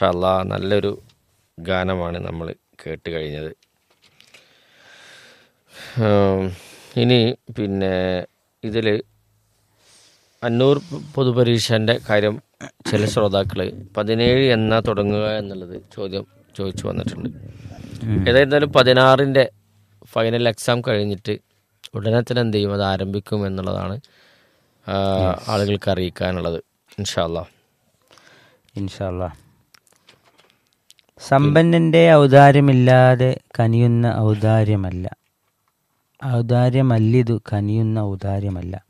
മാഷല്ല നല്ലൊരു ഗാനമാണ് നമ്മൾ കേട്ട് കഴിഞ്ഞത് ഉം, ഇനി പിന്നെ ഇതിൽ അന്നൂർ പൊതുപരീക്ഷൻ്റെ കാര്യം ചില ശ്രോതാക്കൾ പതിനേഴ് എന്നാ തുടങ്ങുക എന്നുള്ളത് ചോദ്യം ചോദിച്ചു വന്നിട്ടുണ്ട് ഏതായിരുന്നാലും പതിനാറിൻ്റെ ഫൈനൽ എക്സാം കഴിഞ്ഞിട്ട് ഉടനെ തന്നെ എന്ത് ചെയ്യും അത് ആരംഭിക്കും എന്നുള്ളതാണ് ആ, ആളുകൾക്ക് അറിയിക്കാനുള്ളത് ഇൻഷാല്ല ഇൻഷാല്ല സമ്പന്നന്റെ ഔദാര്യമില്ലാതെ കനിയുന്ന ഔദാര്യമല്ല ഔദാര്യമല്ലിതു കനിയുന്ന ഔദാര്യമല്ല